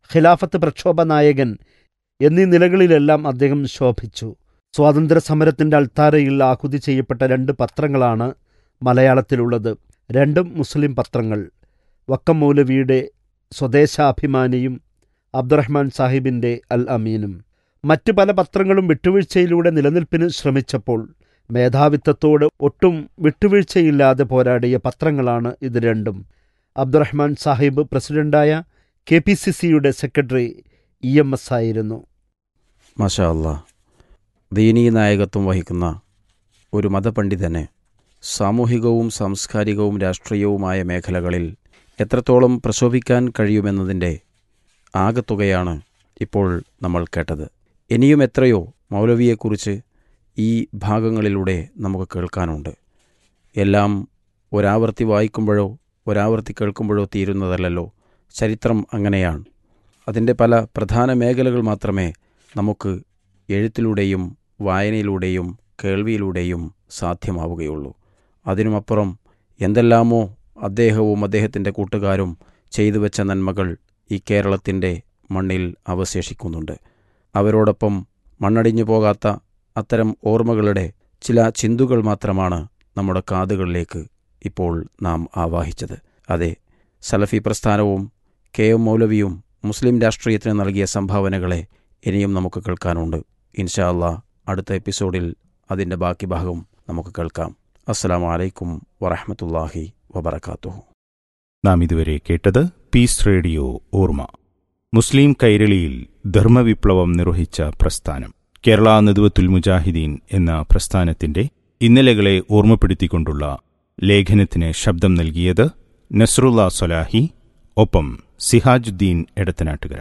ഖിലാഫത്ത് പ്രക്ഷോഭ നായകൻ എന്നീ നിലകളിലെല്ലാം അദ്ദേഹം ശോഭിച്ചു സ്വാതന്ത്ര്യ സമരത്തിന്റെ അൾത്താരയിൽ ആഹുതി ചെയ്യപ്പെട്ട രണ്ട് പത്രങ്ങളാണ് മലയാളത്തിലുള്ളത് രണ്ടും മുസ്ലിം പത്രങ്ങൾ വക്കം മൗലവിയുടെ സ്വദേശാഭിമാനിയും അബ്ദുറഹ്മാൻ സാഹിബിന്റെ അൽ അമീനും മറ്റു പല പത്രങ്ങളും വിട്ടുവീഴ്ചയിലൂടെ നിലനിൽപ്പിന് ശ്രമിച്ചപ്പോൾ മേധാവിത്വത്തോട് ഒട്ടും വിട്ടുവീഴ്ചയില്ലാതെ പോരാടിയ പത്രങ്ങളാണ് ഇത് രണ്ടും അബ്ദുറഹ്മാൻ സാഹിബ് പ്രസിഡന്റായ കെ പി സി സിയുടെ സെക്രട്ടറി ഇ എം എസ് ആയിരുന്നു മാഷാ അല്ലാ ദീനീ നായകത്വം വഹിക്കുന്ന ഒരു മതപണ്ഡിതന് സാമൂഹികവും സാംസ്കാരികവും രാഷ്ട്രീയവുമായ മേഖലകളിൽ എത്രത്തോളം പ്രശോഭിക്കാൻ കഴിയുമെന്നതിൻ്റെ ആകത്തുകയാണ് ഇപ്പോൾ നമ്മൾ കേട്ടത് ഇനിയും എത്രയോ മൗലവിയെക്കുറിച്ച് ഈ ഭാഗങ്ങളിലൂടെ നമുക്ക് കേൾക്കാനുണ്ട് എല്ലാം ഒരാവർത്തി വായിക്കുമ്പോഴോ ഒരാവർത്തി കേൾക്കുമ്പോഴോ തീരുന്നതല്ലല്ലോ ചരിത്രം അങ്ങനെയാണ് അതിൻ്റെ പല പ്രധാന മേഖലകൾ മാത്രമേ നമുക്ക് എഴുത്തിലൂടെയും വായനയിലൂടെയും കേൾവിയിലൂടെയും സാധ്യമാവുകയുള്ളൂ അതിനുമപ്പുറം എന്തെല്ലാമോ അദ്ദേഹവും അദ്ദേഹത്തിൻ്റെ കൂട്ടുകാരും ചെയ്തു വെച്ച നന്മകൾ ഈ കേരളത്തിൻ്റെ മണ്ണിൽ അവശേഷിക്കുന്നുണ്ട് അവരോടൊപ്പം മണ്ണടിഞ്ഞു പോകാത്ത അത്തരം ഓർമ്മകളുടെ ചില ചിന്തുകൾ മാത്രമാണ് നമ്മുടെ കാതുകളിലേക്ക് ഇപ്പോൾ നാം ആവാഹിച്ചത് അതെ സലഫി പ്രസ്ഥാനവും കെ എം മൗലവിയും മുസ്ലിം രാഷ്ട്രീയത്തിന് നൽകിയ സംഭാവനകളെ ഇനിയും നമുക്ക് കേൾക്കാനുണ്ട് ഇൻഷാ അല്ലാ അടുത്ത എപ്പിസോഡിൽ അതിൻ്റെ ബാക്കി ഭാഗം നമുക്ക് കേൾക്കാം അസ്സലാമു അലൈക്കും വറഹമത്തല്ലാഹി വബർക്കാത്തുഹു നാം ഇതുവരെ കേട്ടത് പീസ് റേഡിയോ ഓർമ്മ മുസ്ലിം കൈരളിയിൽ ധർമ്മവിപ്ലവം നിർവഹിച്ച പ്രസ്ഥാനം കേരള നദുവത്തുൽ മുജാഹിദീൻ എന്ന പ്രസ്ഥാനത്തിന്റെ ഇന്നലകളെ ഓർമ്മപ്പെടുത്തിക്കൊണ്ടുള്ള ലേഖനത്തിന് ശബ്ദം നൽകിയത് നസ്രുല്ല സൊലാഹി ഒപ്പം സിഹാജുദ്ദീൻ എടത്തനാട്ടുകര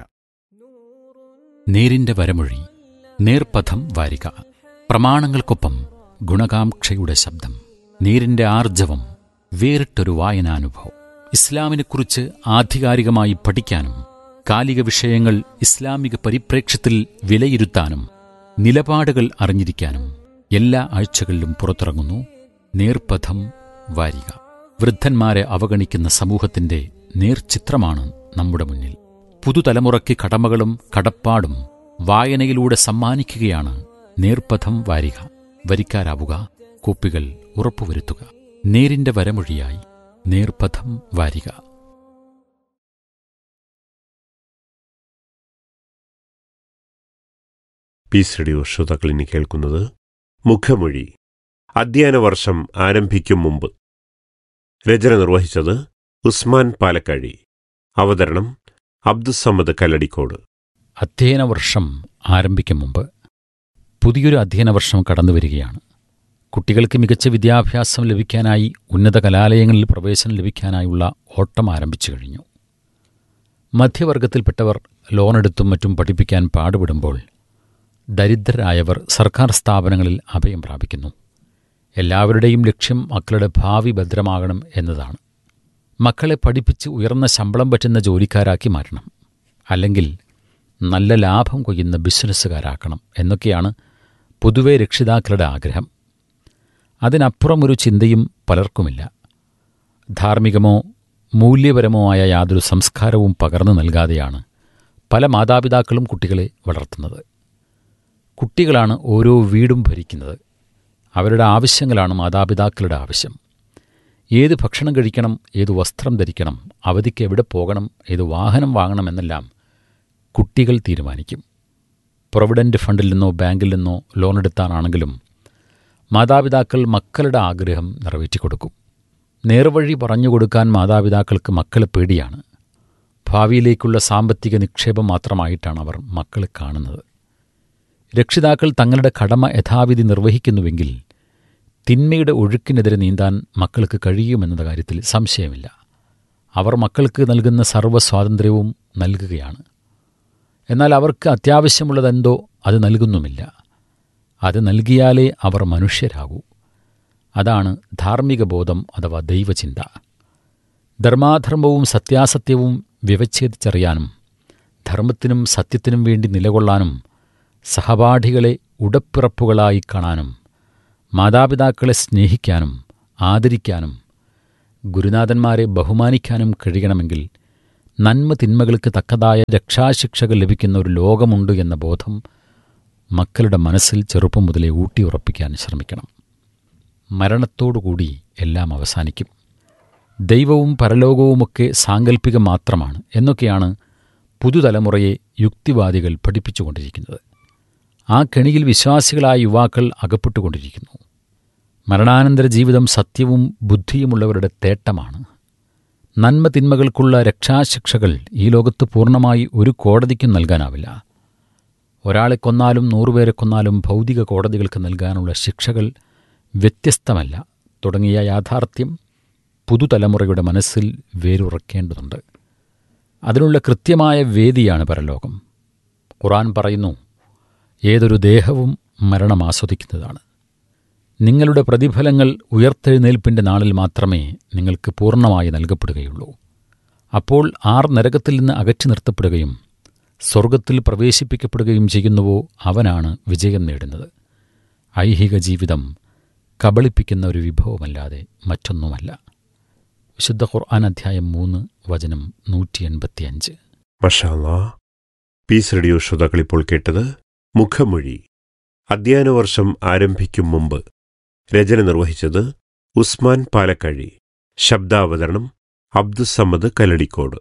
നേരിന്റെ വരമൊഴി നേർപഥം വാരിക പ്രമാണങ്ങൾക്കൊപ്പം ഗുണകാംക്ഷയുടെ ശബ്ദം നേരിന്റെ ആർജവം വേറിട്ടൊരു വായനാനുഭവം ഇസ്ലാമിനെക്കുറിച്ച് ആധികാരികമായി പഠിക്കാനും കാലിക വിഷയങ്ങൾ ഇസ്ലാമിക പരിപ്രേക്ഷ്യത്തിൽ വിലയിരുത്താനും നിലപാടുകൾ അറിഞ്ഞിരിക്കാനും എല്ലാ ആഴ്ചകളിലും പുറത്തിറങ്ങുന്നു നേർപഥം വാരിക വൃദ്ധന്മാരെ അവഗണിക്കുന്ന സമൂഹത്തിന്റെ നേർചിത്രമാണ് നമ്മുടെ മുന്നിൽ പുതുതലമുറയ്ക്ക് കടമകളും കടപ്പാടും വായനയിലൂടെ സമ്മാനിക്കുകയാണ് നേർപഥം വാരിക വരിക്കാരാവുക കോപ്പികൾ ഉറപ്പുവരുത്തുക നേരിന്റെ വരമൊഴിയായി നേർപഥം വാരിക പീസ് റേഡിയോ ശ്രോതാക്കൾ ഇനി കേൾക്കുന്നത് മുഖമൊഴി അധ്യയന വർഷം ആരംഭിക്കും മുമ്പ് രചന നിർവഹിച്ചത് ഉസ്മാൻ പാലക്കാഴി അവതരണം അബ്ദുസമ്മദ് കല്ലടിക്കോട് അധ്യയന വർഷം ആരംഭിക്കും മുമ്പ് പുതിയൊരു അധ്യയന വർഷം കടന്നു വരികയാണ് കുട്ടികൾക്ക് മികച്ച വിദ്യാഭ്യാസം ലഭിക്കാനായി ഉന്നത കലാലയങ്ങളിൽ പ്രവേശനം ലഭിക്കാനായുള്ള ഓട്ടം ആരംഭിച്ചു കഴിഞ്ഞു മധ്യവർഗത്തിൽപ്പെട്ടവർ ലോണെടുത്തും മറ്റും പഠിപ്പിക്കാൻ പാടുപെടുമ്പോൾ ദരിദ്രരായവർ സർക്കാർ സ്ഥാപനങ്ങളിൽ അഭയം പ്രാപിക്കുന്നു എല്ലാവരുടെയും ലക്ഷ്യം മക്കളുടെ ഭാവി ഭദ്രമാകണം എന്നതാണ് മക്കളെ പഠിപ്പിച്ച് ഉയർന്ന ശമ്പളം പറ്റുന്ന ജോലിക്കാരാക്കി മാറ്റണം അല്ലെങ്കിൽ നല്ല ലാഭം കൊയ്യുന്ന ബിസിനസ്സുകാരാക്കണം എന്നൊക്കെയാണ് പൊതുവെ രക്ഷിതാക്കളുടെ ആഗ്രഹം അതിനപ്പുറം ഒരു ചിന്തയും പലർക്കുമില്ല ധാർമ്മികമോ മൂല്യപരമോ ആയ യാതൊരു സംസ്കാരവും പകർന്നു നൽകാതെയാണ് പല മാതാപിതാക്കളും കുട്ടികളെ വളർത്തുന്നത് കുട്ടികളാണ് ഓരോ വീടും ഭരിക്കുന്നത് അവരുടെ ആവശ്യങ്ങളാണ് മാതാപിതാക്കളുടെ ആവശ്യം ഏത് ഭക്ഷണം കഴിക്കണം ഏത് വസ്ത്രം ധരിക്കണം അവധിക്ക് എവിടെ പോകണം ഏത് വാഹനം വാങ്ങണമെന്നെല്ലാം കുട്ടികൾ തീരുമാനിക്കും പ്രൊവിഡന്റ് ഫണ്ടിൽ നിന്നോ ബാങ്കിൽ നിന്നോ ലോൺ എടുത്താനാണെങ്കിലും മാതാപിതാക്കൾ മക്കളുടെ ആഗ്രഹം നിറവേറ്റിക്കൊടുക്കും നേർവഴി പറഞ്ഞുകൊടുക്കാൻ മാതാപിതാക്കൾക്ക് മക്കളെ പേടിയാണ് ഭാവിയിലേക്കുള്ള സാമ്പത്തിക നിക്ഷേപം മാത്രമായിട്ടാണ് അവർ മക്കളെ കാണുന്നത് രക്ഷിതാക്കൾ തങ്ങളുടെ കടമ യഥാവിധി നിർവഹിക്കുന്നുവെങ്കിൽ തിന്മയുടെ ഒഴുക്കിനെതിരെ നീന്താൻ മക്കൾക്ക് കഴിയുമെന്ന കാര്യത്തിൽ സംശയമില്ല അവർ മക്കൾക്ക് നൽകുന്ന സർവ്വ സ്വാതന്ത്ര്യവും നൽകുകയാണ് എന്നാൽ അവർക്ക് അത്യാവശ്യമുള്ളതെന്തോ അത് നൽകുന്നുമില്ല അത് നൽകിയാലേ അവർ മനുഷ്യരാകൂ അതാണ് ധാർമ്മിക ബോധം അഥവാ ദൈവചിന്ത ധർമാധർമ്മവും സത്യാസത്യവും വിവച്ഛേദിച്ചറിയാനും ധർമ്മത്തിനും സത്യത്തിനും വേണ്ടി നിലകൊള്ളാനും സഹപാഠികളെ ഉടപ്പിറപ്പുകളായി കാണാനും മാതാപിതാക്കളെ സ്നേഹിക്കാനും ആദരിക്കാനും ഗുരുനാഥന്മാരെ ബഹുമാനിക്കാനും കഴിയണമെങ്കിൽ നന്മ തിന്മകൾക്ക് തക്കതായ രക്ഷാശിക്ഷകൾ ലഭിക്കുന്ന ഒരു ലോകമുണ്ട് എന്ന ബോധം മക്കളുടെ മനസ്സിൽ ചെറുപ്പം മുതലേ ഊട്ടിയുറപ്പിക്കാൻ ശ്രമിക്കണം മരണത്തോടുകൂടി എല്ലാം അവസാനിക്കും ദൈവവും പരലോകവുമൊക്കെ സാങ്കല്പികം മാത്രമാണ് എന്നൊക്കെയാണ് പുതുതലമുറയെ യുക്തിവാദികൾ പഠിപ്പിച്ചുകൊണ്ടിരിക്കുന്നത് ആ കെണിയിൽ വിശ്വാസികളായ യുവാക്കൾ അകപ്പെട്ടുകൊണ്ടിരിക്കുന്നു മരണാനന്തര ജീവിതം സത്യവും ബുദ്ധിയുമുള്ളവരുടെ തേട്ടമാണ് നന്മ തിന്മകൾക്കുള്ള രക്ഷാശിക്ഷകൾ ഈ ലോകത്ത് പൂർണ്ണമായി ഒരു കോടതിക്കും നൽകാനാവില്ല ഒരാളെ കൊന്നാലും നൂറുപേരെ കൊന്നാലും ഭൗതിക കോടതികൾക്ക് നൽകാനുള്ള ശിക്ഷകൾ വ്യത്യസ്തമല്ല തുടങ്ങിയ യാഥാർത്ഥ്യം പുതുതലമുറയുടെ മനസ്സിൽ വേരുറക്കേണ്ടതുണ്ട് അതിനുള്ള കൃത്യമായ വേദിയാണ് പരലോകം ഖുറാൻ പറയുന്നു ഏതൊരു ദേഹവും മരണം ആസ്വദിക്കുന്നതാണ് നിങ്ങളുടെ പ്രതിഫലങ്ങൾ ഉയർത്തെഴുന്നേൽപ്പിൻ്റെ നാളിൽ മാത്രമേ നിങ്ങൾക്ക് പൂർണ്ണമായി നൽകപ്പെടുകയുള്ളൂ അപ്പോൾ ആർ നരകത്തിൽ നിന്ന് അകറ്റി നിർത്തപ്പെടുകയും സ്വർഗത്തിൽ പ്രവേശിപ്പിക്കപ്പെടുകയും ചെയ്യുന്നുവോ അവനാണ് വിജയം നേടുന്നത് ഐഹിക ജീവിതം കബളിപ്പിക്കുന്ന ഒരു വിഭവമല്ലാതെ മറ്റൊന്നുമല്ല വിശുദ്ധ ഖുർആൻ അധ്യായം മൂന്ന് വചനം നൂറ്റി എൺപത്തിയഞ്ച് മഷാല്ലാ പീസ് റേഡിയോ ശ്രോതാക്കൾ ഇപ്പോൾ കേട്ടത് മുഖമൊഴി അധ്യയന വർഷം ആരംഭിക്കും മുമ്പ് രചന നിർവഹിച്ചത് ഉസ്മാൻ പാലക്കഴി ശബ്ദാവതരണം അബ്ദുസമ്മദ് കലടിക്കോട്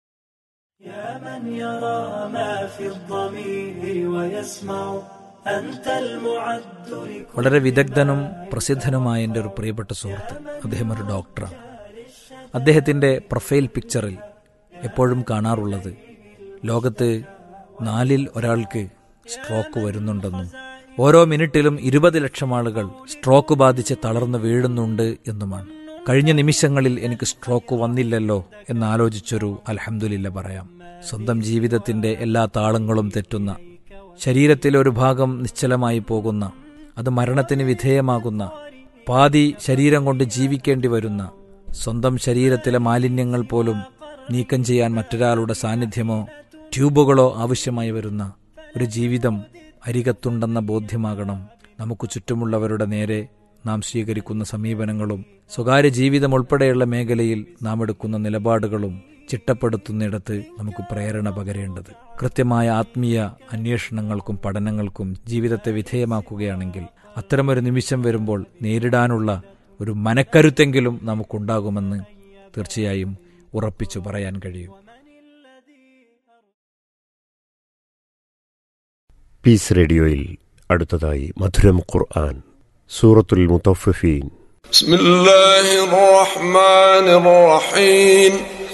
يا من يرى ما في الضمير ويسمع أنت المعد لكل വളരെ വിദഗ്ധനും പ്രസിദ്ധനുമായ എൻ്റെ ഒരു പ്രിയപ്പെട്ട സുഹൃത്ത് അദ്ദേഹം ഒരു ഡോക്ടറാണ് അദ്ദേഹത്തിൻ്റെ പ്രൊഫൈൽ പിക്ചറിൽ എപ്പോഴും കാണാറുള്ളത് ലോകത്ത് നാലിൽ ഒരാൾക്ക് സ്ട്രോക്ക് വരുന്നുണ്ടെന്നും ഓരോ മിനിറ്റിലും ഇരുപത് ലക്ഷം ആളുകൾ സ്ട്രോക്ക് ബാധിച്ച് തളർന്നു വീഴുന്നുണ്ട് എന്നുമാണ് കഴിഞ്ഞ നിമിഷങ്ങളിൽ എനിക്ക് സ്ട്രോക്ക് വന്നില്ലല്ലോ എന്നാലോചിച്ചൊരു അൽഹംദുലില്ല പറയാം സ്വന്തം ജീവിതത്തിന്റെ എല്ലാ താളങ്ങളും തെറ്റുന്ന ശരീരത്തിലെ ഒരു ഭാഗം നിശ്ചലമായി പോകുന്ന അത് മരണത്തിന് വിധേയമാകുന്ന പാതി ശരീരം കൊണ്ട് ജീവിക്കേണ്ടി വരുന്ന സ്വന്തം ശരീരത്തിലെ മാലിന്യങ്ങൾ പോലും നീക്കം ചെയ്യാൻ മറ്റൊരാളുടെ സാന്നിധ്യമോ ട്യൂബുകളോ ആവശ്യമായി വരുന്ന ഒരു ജീവിതം അരികത്തുണ്ടെന്ന ബോധ്യമാകണം നമുക്ക് ചുറ്റുമുള്ളവരുടെ നേരെ നാം സ്വീകരിക്കുന്ന സമീപനങ്ങളും സ്വകാര്യ ജീവിതം ഉൾപ്പെടെയുള്ള മേഖലയിൽ നാം എടുക്കുന്ന നിലപാടുകളും ചിട്ടപ്പെടുത്തുന്നിടത്ത് നമുക്ക് പ്രേരണ പകരേണ്ടത് കൃത്യമായ ആത്മീയ അന്വേഷണങ്ങൾക്കും പഠനങ്ങൾക്കും ജീവിതത്തെ വിധേയമാക്കുകയാണെങ്കിൽ അത്തരമൊരു നിമിഷം വരുമ്പോൾ നേരിടാനുള്ള ഒരു മനക്കരുത്തെങ്കിലും നമുക്കുണ്ടാകുമെന്ന് തീർച്ചയായും ഉറപ്പിച്ചു പറയാൻ കഴിയും പീസ് റേഡിയോയിൽ അടുത്തതായി മധുരം ഖുർആൻ സൂറത്തുൽ മുത്തഫിഫീൻ بسم الله الرحمن الرحيم